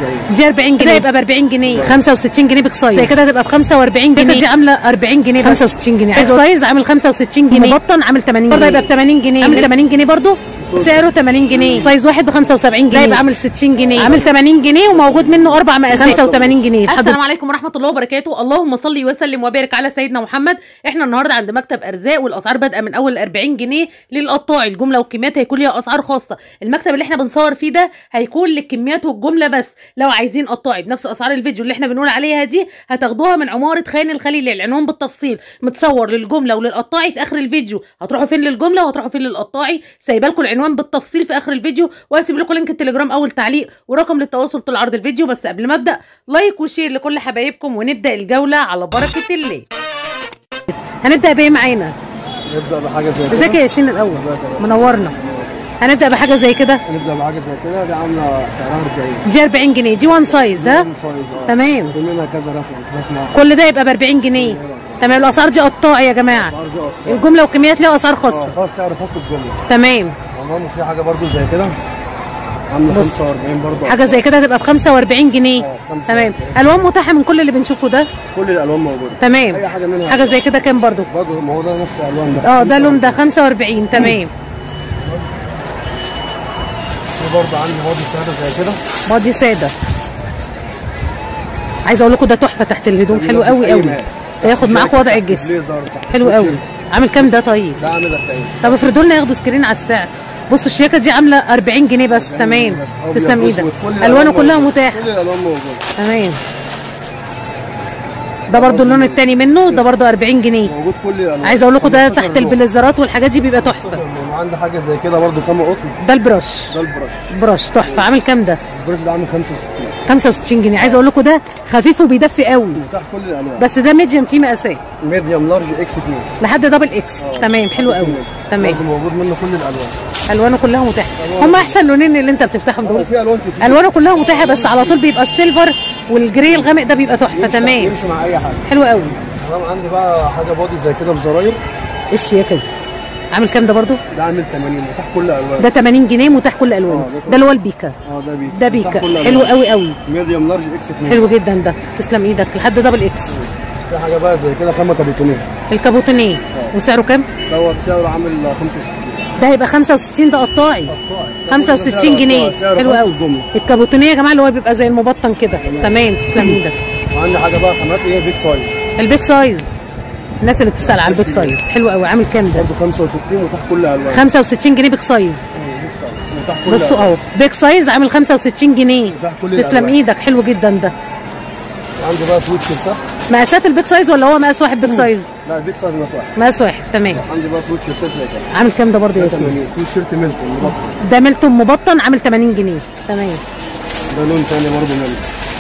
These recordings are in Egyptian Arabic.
40 دي 40 جنيه يبقى ب 40 جنيه 65 جنيه بيك سايز كده هتبقى ب 45 جنيه دي عامله 40 جنيه 65 جنيه عايز سايز عامل 65 جنيه مبطن عامل 80 جنيه برضه يبقى ب 80 جنيه عامل 80 جنيه برضه سعره 80 جنيه سايز واحد ب 75 جنيه ده يبقى عامل 60 جنيه عامل 80 جنيه وموجود منه اربع مقاسات 85 جنيه السلام عليكم ورحمه الله وبركاته اللهم صل وسلم وبارك على سيدنا محمد احنا النهارده عند مكتب ارزاق والاسعار بادئه من اول 40 جنيه للقطاعي الجمله والكميات هيكون ليها اسعار خاصه المكتب اللي احنا بنصور فيه ده هيكون للكميات والجمله بس لو عايزين قطاعي بنفس اسعار الفيديو اللي احنا بنقول عليها دي هتاخدوها من عماره خان الخليل العنوان بالتفصيل متصور للجمله وللقطاعي في اخر الفيديو هتروحوا فين للجمله وهتروحوا فين للقطاعي سايبه لكم العنوان بالتفصيل في اخر الفيديو وهسيب لكم لينك التليجرام اول تعليق ورقم للتواصل طول عرض الفيديو بس قبل ما ابدا لايك وشير لكل حبايبكم ونبدا الجوله على بركه الله هنبدا بايه معانا نبدا بحاجه زي كده ازيك يا ياسين الاول منورنا هنبدا بحاجه زي كده نبدا بحاجه زي كده دي عامله سعرها 40 دي 40 جنيه دي وان سايز ها سايز اه تمام في منها كذا رسم مش رسمه واحده كل ده يبقى ب 40 جنيه تمام الاسعار دي قطاعي يا جماعه الاسعار دي اصلا الجمله والكميات ليها اسعار اه خاصه خاص سعر خاص بالجمله تمام تمام وفي حاجه برضو زي كده عامله 45 برضو حاجه زي كده هتبقى ب 45 جنيه اه، 45. تمام الوان متاحه من كل اللي بنشوفه ده كل الالوان موجوده تمام اي حاجه منها حاجه زي كده كام برضو برضو ما هو ده نفس الالوان ده اه ده لون ده 45 تمام في برضو عندي برضو سعر زي كده بادي ساده عايزه اقول لكم ده تحفه تحت الهدوم حلو قوي قوي ياخد معاك وضع الجسم بليزر تحت حلو قوي سويتشر. عامل كام ده طيب ده عامل 40 طب افرضوا لنا ياخدوا سكرين على السعر بصوا الشياكه دي عامله 40 جنيه بس تمام بس أبيض تسلم وأسود، ايدك كل الوانه الألوان كلها موجودة. متاحه كل الالوان موجوده تمام ده برضو اللون التاني منه ده برضو 40 جنيه موجود كل الالوان عايزه اقول لكم ده 15 تحت لون. البليزرات والحاجات دي بيبقى تحفه وعندي حاجه زي كده برضو خامه قطن ده البرش ده البرش برش تحفه عامل كام ده البرش ده عامل 65 65 جنيه عايزه اقول لكم ده خفيف وبيدفي قوي متاح كل الالوان بس ده ميديم فيه مقاسات ميديوم لارج اكس 2 لحد دبل اكس تمام حلو قوي تمام برضو موجود منه كل الالوان الوانه كلها متاحه هم احسن لونين اللي انت بتفتحهم دول وفي الوان كتير الوانه كلها متاحه بس على طول بيبقى السيلفر والجري الغامق ده بيبقى تحفه يمشي- تمام يمشي مع اي حاجه حلو قوي تمام عندي بقى حاجه بودي زي كده بزراير ايه الشياكه دي عامل كام ده برضو ده عامل 80 متاح كل الالوان ده 80 جنيه متاح كل الوانه اه، ده ده اللي هو البيكا اه ده بيكا ده متاح بيكا كل حلو الألوان. قوي قوي ميديوم لارج اكس 2 حلو جدا ده تسلم ايدك لحد دبل اكس في حاجه بقى زي كده خامه كابوتونيه الكابوتينيه وسعره كام دوت سعره عامل 65 ده هيبقى 65 ده قطاعي قطاعي. 65 جنيه سعره حلو خاص قوي بالجملة. الكابوتينيه يا جماعه اللي هو بيبقى زي المبطن كده تمام تسلم ايدك وعندي حاجه بقى خامات ايه بيك سايز البيك سايز الناس اللي بتسال على البيك سايز حلو قوي عامل كام ده برضه 65 متاح كل الالوان 65 جنيه بيك سايز بيك سايز متاح كل بصوا الألوان. اهو بيك سايز عامل 65 جنيه متاح كل تسلم الألوان. ايدك حلو جدا ده عندي بقى سويتش تحت مقاسات البيك سايز ولا هو مقاس واحد بيك سايز لا البيك سايز مش واحد مقاس واحد تمام عندي بقى سويتش زي كده عامل كام ده برضه يا ده ياسين 80 سويت شيرت ميلتون مبطن. ده ميلتون مبطن عامل 80 جنيه تمام ده لون تاني برضه ميلتون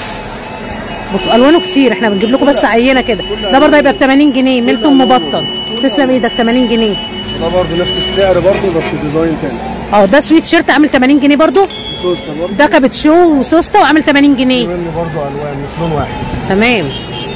بصوا الوانه كتير احنا بنجيب لكم بس عينه كده ده برضه هيبقى ب 80 جنيه ميلتون مبطن تسلم ايدك 80 جنيه ده برضه نفس السعر برضه بس ديزاين تاني اه ده سويت شيرت عامل 80 جنيه برضه سوسته برضه ده كابتشو وسوسته وعامل 80 جنيه منه برضه الوان مش لون واحد تمام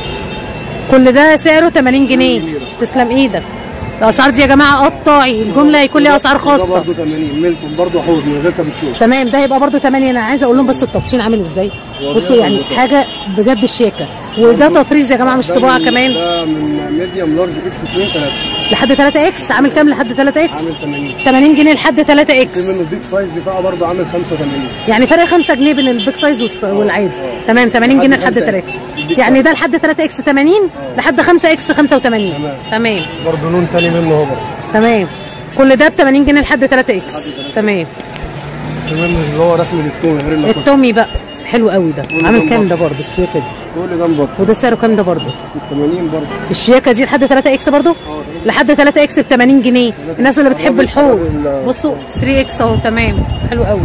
كل ده سعره 80 جنيه تسلم ايدك الاسعار دي يا جماعه قطاعي الجمله هيكون ليها اسعار ده خاصه برضه 80 ميلتون برضه حوض من غير كابتشو تمام ده هيبقى برضه 8 انا عايزه اقول لهم بس التبطين عامل ازاي بصوا يعني حاجه بجد شياكه وده تطريز يا جماعه مش ده طباعه من- كمان ده من ميديوم لارج اكس 2 3 لحد 3 اكس عامل كام لحد 3 اكس عامل 80 80 جنيه لحد 3 في اكس منه البيك سايز بتاعه برضه عامل 85 يعني فرق 5 جنيه بين البيك سايز والس- والعادي تمام 80 جنيه لحد لحد 3 5 اكس البيك يعني سايز. ده لحد 3 اكس 80 لحد 5 اكس 85 تمام برضه لون تاني منه هو برضه تمام كل ده ب 80 جنيه لحد 3 اكس تمام في منه اللي هو رسم التومي غير اللي التومي بقى حلو قوي ده كل عامل ده كام مبطن. ده برضه الشياكه دي كل ده مبطن وده سعره كام ده برضه 80 برضه الشياكه دي لحد 3 اكس برضه لحد 3 اكس ب 80 جنيه الناس اللي بتحب الحوض بصوا 3 اكس اهو تمام حلو قوي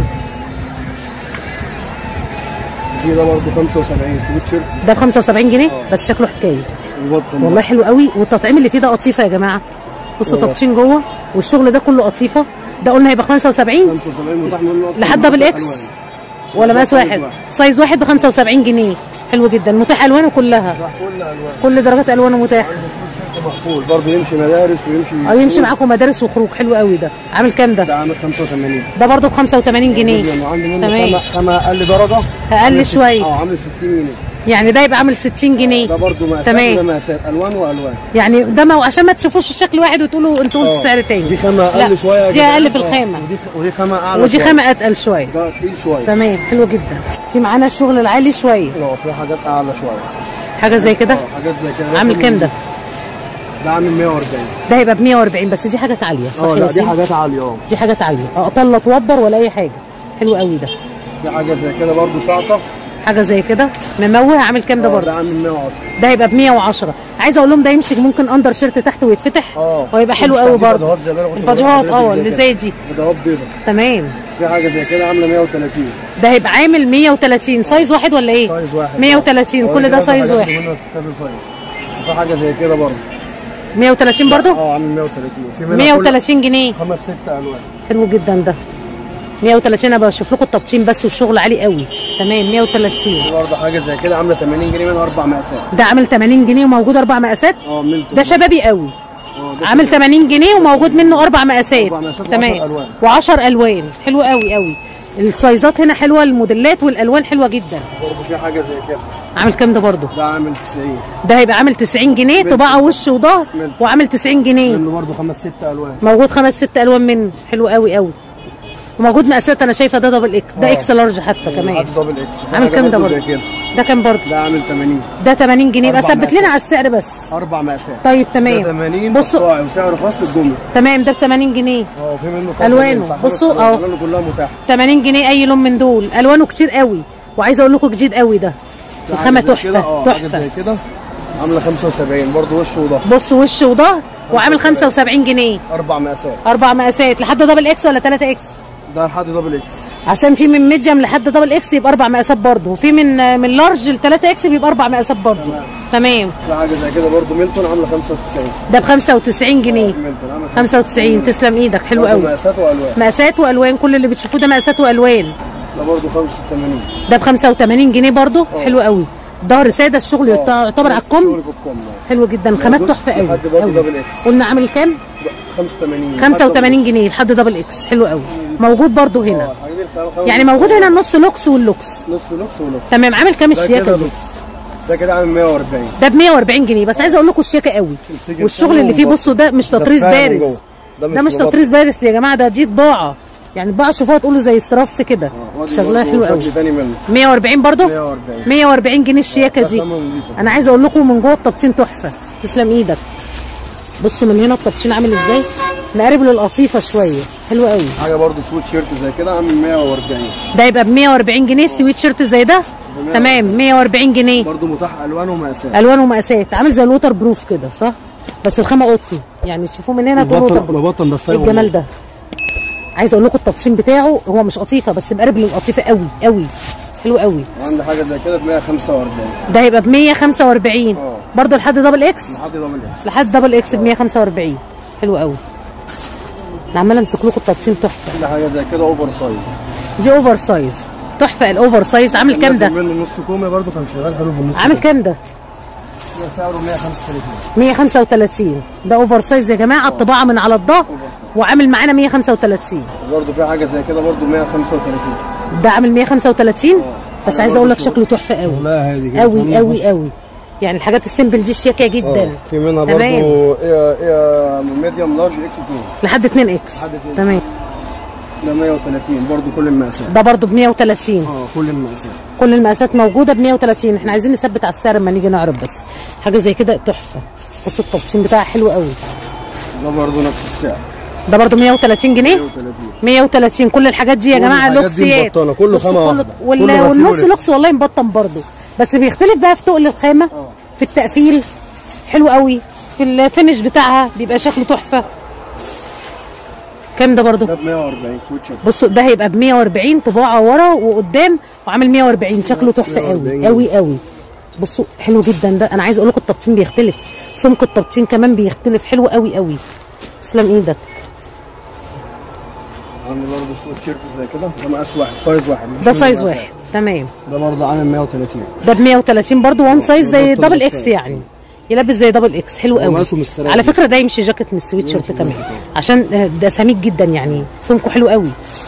دي ده برضه 75 سويت شيرت ده ب 75 جنيه بس شكله حكايه مبطن والله حلو قوي والتطعيم اللي فيه ده قطيفه يا جماعه بصوا والله. تبطين جوه والشغل ده كله قطيفه ده قلنا هيبقى 75 75 متاح منه أكتر لحد من دبل 10 اكس ألوان. ولا مقاس سايز واحد واحد. سايز واحد ب 75 جنيه حلو جدا متاح الوانه كلها متاح كل الوان كل درجات الوانه متاحه مقفول برضه يمشي مدارس ويمشي اه يمشي معاكم مدارس وخروج حلو قوي ده عامل كام ده ده عامل 85 ده برضه ب 85 جنيه ميديم وعندي منه تمام خامة خامة اقل درجة أقل عامل ست- شوية. اه عامل 60 جنيه يعني ده يبقى عامل 60 جنيه ده برضه مقاسات تمام. وده مقاسات الوان والوان يعني ده ما عشان ما تشوفوش الشكل واحد وتقولوا انتوا قلتوا اه. سعر تاني دي خامة لا، اقل شوية يا دي جدعان. اقل في اه. الخامه ودي ودي خامة اعلى ودي شوية. خامه اتقل شويه ده تقيل شوية تمام حلو جدا في معانا الشغل العالي شويه اه في حاجات اعلى شوية حاجه زي كده اه حاجات زي كده عامل كام ده ده عامل 140 ده هيبقى ب 140 بس دي حاجات عاليه صح اه يا لا دي ياسين؟ حاجات عالية اه دي حاجات عاليه اه طله توبر ولا اي حاجه حلو قوي ده في حاجة زي كده برضه صعقة حاجه زي كده مموه عامل كام ده اه برضه ده عامل 110 ده هيبقى ب 110 عايزه اقول لهم ده يمشي ممكن اندر شيرت تحت ويتفتح اه ويبقى حلو مش قوي تحديد برضه بدهات زي ما أنا كنت الباجوهات بقول اه لحضرتك اللي كده. زي دي بدهات بيضة تمام في حاجة زي كده عاملة 130 ده هيبقى عامل 130 سايز واحد ولا ايه سايز واحد 130 اه. كل ده برضه سايز حاجات واحد منها ستابل سايز. في حاجة زي كده برضه 130 برضه اه عامل 130 في منها 130 جنيه كل خمس ست الوان حلو جدا ده 130 انا بشوف لكم التبطين بس والشغل عالي قوي تمام 130 في برضه حاجة زي كده عاملة 80 جنيه منها اربع مقاسات ده عامل 80 جنيه وموجود اربع مقاسات اه ميلتون ده شبابي قوي اه ده عامل 80 جنيه وموجود منه اربع مقاسات أربع مقاسات تمام وعشر ألوان. و10 الوان حلو قوي قوي السايزات هنا حلوه الموديلات والالوان حلوه جدا برضه في حاجة زي كده عامل كام ده برضه ده عامل 90 ده هيبقى عامل 90 جنيه طباعه وش وظهر ملك. وعامل 90 جنيه منه برضه خمس ست الوان موجود خمس ست الوان منه حلو قوي قوي وموجود مقاسات انا شايفه ده دبل اكس ده اه. اكس لارج حتى كمان حد دبل اكس في عامل حاجة كام ده برضه برضه زي كده ده كام برضه ده عامل 80 ده 80 جنيه يبقى أربع ثبت لنا مقاسات. على السعر بس اربع مقاسات طيب ده تمام 80 بصوا قطاعي وسعره خاص للجمله تمام ده ب 80 جنيه اه في منه خاص ألوانه. للفحم. بصوا، اهو. الوانه كلها متاحه 80 جنيه اي لون من دول الوانه كتير قوي وعايزه اقول لكم جديد قوي ده في الخامه حاجة زي كده، تحفه اه حاجه تحفه زي كده عامله 75 برضه وش وظهر بص وش وظهر وعامل 75 جنيه اربع مقاسات اربع مقاسات لحد دبل اكس ولا 3 اكس ده لحد دبل اكس عشان في من ميديوم لحد دبل اكس يبقى اربع مقاسات برضه وفي من من لارج ل 3 اكس بيبقى اربع مقاسات برضه تمام في حاجه زي كده برضه ميلتون عامله 95 ده ب 95 جنيه ميلتون عامله 95 تسلم ايدك حلو برضه قوي مقاسات والوان مقاسات والوان كل اللي بتشوفوه ده مقاسات والوان ده برضه 85 ده ب 85 جنيه برضه حلو قوي ظهر ساده الشغل اه. يعتبر على الكم شغل بالكم اه. حلو جدا خامات تحفه قوي لحد برضه قوي. دبل اكس قلنا عامل كام 85 85 جنيه لحد دبل اكس حلو قوي موجود برضه هنا اه الحاجات دي الخامة خامة يعني نص موجود هنا النص لوكس واللوكس نص لوكس ولوكس تمام عامل كام ده الشياكه كده دي لوكس ده كده عامل 140 ده ب 140 جنيه بس عايزه اقول لكم الشياكه قوي السجن والشغل بتاعه اللي فيه مبطن. بصوا ده مش ده تطريز فعلا من بارز جوه. ده ده مش مبطن. تطريز بارز يا جماعه ده دي طباعه يعني طباعه شوفوها تقولوا زي استراس كده اه، وادي شغلها برضه حلو قوي شكل تاني منه 140 برضه 140 140 جنيه الشياكه ده دي خامة نظيفة. انا عايزه اقول لكم من جوه التبطين تحفه تسلم ايدك بصوا من هنا التبطين عامل ازاي مقارب للقطيفه شويه حلو قوي حاجه برضه سويت شيرت زي كده عامل 140 ده يبقى ب 140 جنيه السويت شيرت زي ده تمام 140 جنيه برضه متاح الوان ومقاسات الوان ومقاسات عامل زي الووتر بروف كده صح بس الخامه قطن يعني تشوفوه من هنا تقولوا ووتر بروف مبطن ده ايه الجمال ده عايزه اقول لكم التبطين بتاعه هو مش قطيفه بس مقارب للقطيفه قوي قوي حلو قوي وعندي حاجه زي كده ب 145 ده هيبقى ب 145 اه. برضه لحد دبل اكس لحد دبل اكس لحد دبل اكس ب 145 حلو قوي انا عماله امسك لكم التبطين تحفه عندي حاجه زي كده اوفر سايز دي اوفر سايز تحفه الاوفر سايز عامل كام ده منه نص كومه برضه كان شغال حلو في النص عامل كومة. كام ده ده سعره 135 135 ده اوفر سايز يا جماعه الطباعه من على الظهر وعامل معانا 135 برضه في حاجه زي كده برضه 135 ده عامل 135 بس عايزه اقول لك شكله تحفه قوي لا هادي كده قوي قوي قوي يعني الحاجات السيمبل دي شياكه جدا اه في منها تمام. برضه ايه ايه ميديوم لارج اكس 2 لحد 2 اكس لحد 2. تمام ده 130 برضه كل المقاسات ده برضه ب 130 اه كل المقاسات كل المقاسات موجوده ب 130 احنا عايزين نثبت على السعر لما نيجي نعرض بس حاجه زي كده تحفه بصوا التبطين بتاعها حلو قوي ده برضه نفس السعر ده برضه 130 جنيه 130 130 كل الحاجات دي يا كل جماعه الحاجات دي لوكسيات مبطنة، كله بصوا خامة كله- واحدة. وال- كله غسيل والنص ولبس. لوكس والله مبطن برضه بس بيختلف بقى في تقل الخامه في التقفيل حلو قوي في الفينش بتاعها بيبقى شكله تحفه كام ده برضه ده ب 140 سويتشر بصوا ده هيبقى ب 140 طباعه ورا وقدام وعامل 140 شكله تحفه قوي 140 قوي قوي بصوا حلو جدا ده انا عايز اقول لكم التبطين بيختلف سمك التبطين كمان بيختلف حلو قوي قوي تسلم ايدك عندي برضه سويت شيرت زي كده ده مقاس واحد سايز واحد مفيش ده منه سايز مقاسات. واحد تمام ده برضه عامل 130 ده ب 130 برضه وان سايز زي برضه دبل بالسعر. اكس يعني يلبس زي دبل اكس حلو قوي ومقاسه مستريح. على فكره ده يمشي جاكيت من السويت شيرت كمان عشان آه، ده سميك جدا يعني سمكه حلو قوي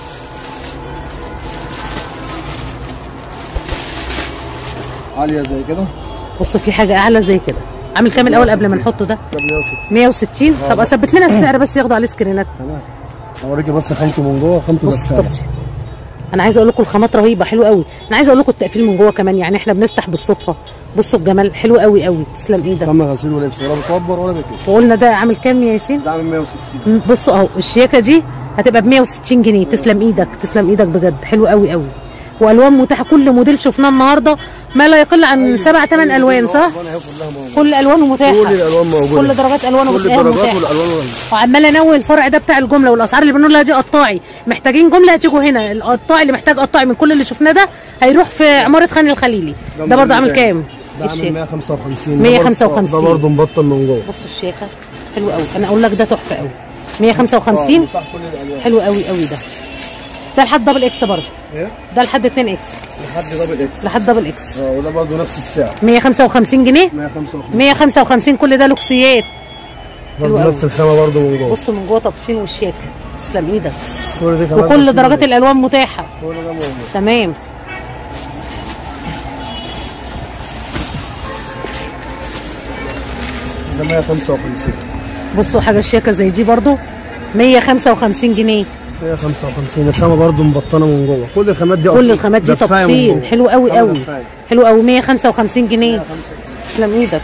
عاليه زي كده بصوا في حاجه اعلى زي كده عامل كام الاول قبل ما نحطه ده ده 160 160 طب اثبت لنا السعر بس ياخدوا عليه سكرينات تمام اوريكي بس خامته من جوه خامته بص بس طبتي انا عايزه اقول لكم الخامات رهيبه حلوه قوي انا عايزه اقول لكم التقفيل من جوه كمان يعني احنا بنفتح بالصدفه بصوا الجمال حلو قوي قوي تسلم ايدك تم غسيل ولبس ولا بتكبر ولا بتكش وقلنا ده عامل كام يا ياسين ده عامل 160 م- بصوا اهو الشياكه دي هتبقى ب 160 جنيه تسلم ايدك تسلم ايدك بجد حلو قوي قوي والوان متاحه كل موديل شفناه النهارده ما لا يقل عن سبع ثمان الوان صح الألوان اهي كلها موجوده كل الوانه متاحه كل الالوان موجوده كل درجات الوانه كل بتلاقيها الدرجات متاحه والالوان موجودة. وعمال انوي الفرع ده بتاع الجمله والاسعار اللي بنقول لها دي قطاعي محتاجين جمله هتيجوا هنا القطاعي اللي محتاج قطاعي من كل اللي شفناه ده هيروح في عماره خان الخليلي ده برضه عامل كام؟ ده عامل الشيك 155 155. ده برضه مبطن من جوه بص الشياكه حلو قوي انا اقول لك ده تحفه قوي 155 بتاع كل الالوان حلو قوي قوي ده ده لحد دبل اكس برضه ايه ده لحد 2 اكس لحد دبل اكس لحد دبل اكس اه وده برضه نفس السعر 155 جنيه 155 155 كل ده لوكسيات برضه أوي. نفس الخامه برضه من جوه بصوا من جوه تبطين والشياكه تسلم ايدك كل دي كمان وكل نفس درجات الموديل. الالوان متاحه كل ده موجود تمام ده 155 بصوا حاجه شياكه زي دي برضو 155 جنيه 155 الخامه برضه مبطنه من جوه كل الخامات دي كل الخامات دي دفاية من تبطين جوه. حلو قوي خامة قوي دفاية. حلو قوي 155 جنيه تسلم ايدك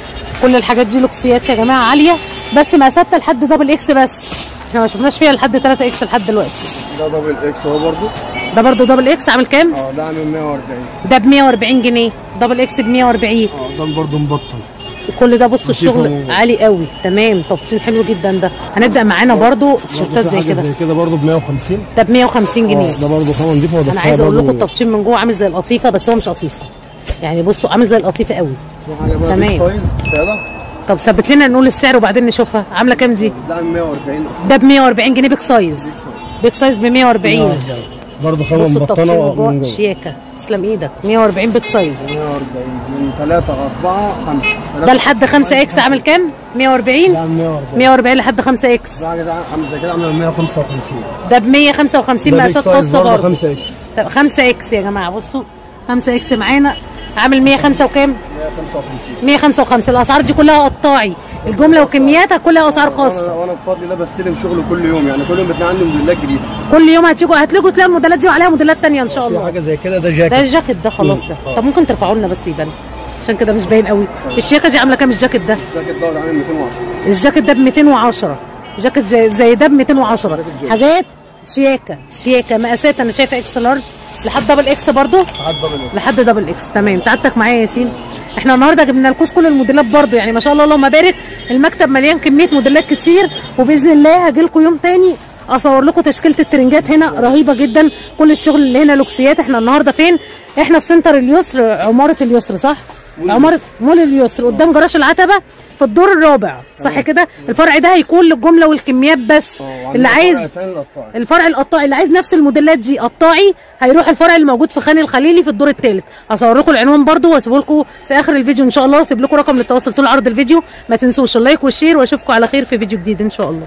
كل الحاجات دي لوكسيات يا جماعه عاليه بس مقاساتها لحد دبل اكس بس احنا ما شفناش فيها لحد 3 اكس لحد دلوقتي ده دبل اكس هو برضه ده برضو دبل اكس عامل كام اه ده عامل 140 ده ب 140 جنيه دبل اكس ب 140 اه ده برضه مبطن كل ده بصوا لطيفة الشغل موجودة. عالي قوي تمام تبطين حلو جدا ده هنبدا معانا برضو تيشيرتات برضه في زي حاجة كده زي كده برضه ب 150 ده ب 150 جنيه اه ده برضه خامه نضيفه ودفاية انا عايزه اقول لكم برضه. التبطين من جوه عامل زي القطيفه بس هو مش قطيفه يعني بصوا عامل زي القطيفه قوي في حاجه بقى تمام. بيج سايز ساده طب ثبت لنا نقول السعر وبعدين نشوفها عامله كام دي ده عامل 140 ده ب 140 جنيه بيك سايز بيك سايز ب 140 برضه خامه بصوا التبطين من مبطنه جوه من جوه شياكه تسلم ايدك 140 بيك سايز 140 من 3 4 5 ده لحد 5 اكس عامل كام 140 ده عامل 140 140 لحد 5 اكس ده حاجه ده عامل زي كده عامل 155 ده ب 155 ده بيج مقاسات سايز خاصه برضه برضه 5 اكس طب 5 اكس يا جماعه بصوا 5 اكس معانا عامل 105 وكام 155 155 الاسعار دي كلها قطاعي الجمله وكمياتها كلها اسعار خاصه وانا وانا بفضل الله بستلم شغل كل يوم يعني كل يوم بتلاقي عندي موديلات جديده كل يوم هتيجوا هتلاقوا تلاقوا الموديلات دي وعليها موديلات تانية ان شاء في الله حاجه زي كده ده ده جاكيت الجاكيت ده خلاص ده مم. طب ممكن ترفعوا لنا بس يبان عشان كده مش باين قوي الشياكه دي عامله كام الجاكيت ده الجاكيت ده عامل 210 الجاكيت ده ب 210 جاكيت زي, زي ده ب 210 حاجات شياكه شياكه مقاسات انا شايفه اكس لارج لحد دبل اكس برضو لحد دبل اكس لحد دبل اكس تمام تعبتك معايا يا ياسين احنا النهارده جبنا لكم كل الموديلات برضو يعني ما شاء الله اللهم بارك المكتب مليان كميه موديلات كتير وباذن الله هاجي لكم يوم تاني اصور لكم تشكيله الترنجات هنا رهيبه جدا كل الشغل اللي هنا لوكسيات احنا النهارده فين احنا في سنتر اليسر عماره اليسر صح عماره مول اليسر قدام جراج العتبه في الدور الرابع صح كده الفرع ده هيكون للجمله والكميات بس اللي عايز الفرع القطاعي اللي عايز نفس الموديلات دي قطاعي هيروح الفرع اللي موجود في خان الخليلي في الدور الثالث هصور لكم العنوان برده واسيبه لكم في اخر الفيديو ان شاء الله واسيب لكم رقم للتواصل طول عرض الفيديو ما تنسوش اللايك والشير واشوفكم على خير في فيديو جديد ان شاء الله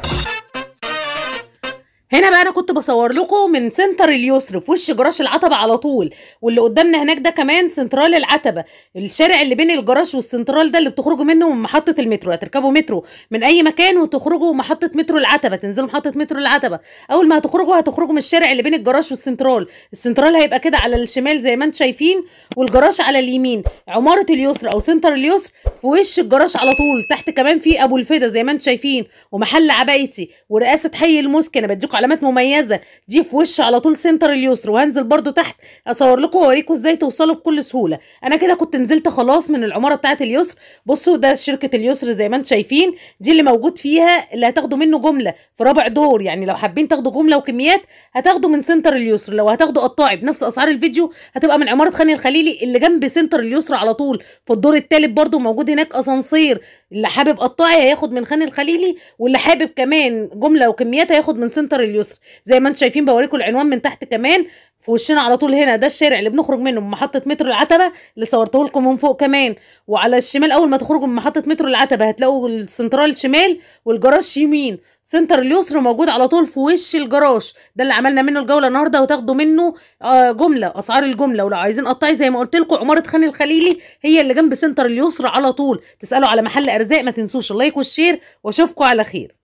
هنا بقى انا كنت بصور لكم من سنتر اليسر في وش جراج العتبه على طول واللي قدامنا هناك ده كمان سنترال العتبه الشارع اللي بين الجراج والسنترال ده اللي بتخرجوا منه من محطه المترو هتركبوا مترو من اي مكان وتخرجوا محطه مترو العتبه تنزلوا محطه مترو العتبه اول ما هتخرجوا هتخرجوا من الشارع اللي بين الجراج والسنترال السنترال هيبقى كده على الشمال زي ما انتم شايفين والجراج على اليمين عماره اليسر او سنتر اليسر في وش الجراج على طول تحت كمان في ابو الفدا زي ما انتم شايفين ومحل عبايتي ورئاسه حي المسك انا بديكم علامات مميزه دي في وش على طول سنتر اليسر وهنزل برده تحت اصور لكم واوريكم ازاي توصلوا بكل سهوله انا كده كنت نزلت خلاص من العماره بتاعه اليسر بصوا ده شركه اليسر زي ما انتم شايفين دي اللي موجود فيها اللي هتاخدوا منه جمله في رابع دور يعني لو حابين تاخدوا جمله وكميات هتاخدوا من سنتر اليسر لو هتاخدوا قطاعي بنفس اسعار الفيديو هتبقى من عماره خان الخليلي اللي جنب سنتر اليسر على طول في الدور الثالث برده موجود هناك اسانسير اللي حابب قطاعي هياخد من خان الخليلي واللي حابب كمان جمله وكميات هياخد من سنتر اليسر اليسر زي ما انتم شايفين بوريكم العنوان من تحت كمان في وشنا على طول هنا ده الشارع اللي بنخرج منه من محطه مترو العتبه اللي صورته لكم من فوق كمان وعلى الشمال اول ما تخرجوا من محطه مترو العتبه هتلاقوا السنترال شمال والجراج يمين سنتر اليسر موجود على طول في وش الجراج ده اللي عملنا منه الجوله النهارده وتاخدوا منه آه جمله اسعار الجمله ولو عايزين قطاعي زي ما قلت لكم عماره خان الخليلي هي اللي جنب سنتر اليسر على طول تسالوا على محل ارزاق ما تنسوش اللايك والشير واشوفكم على خير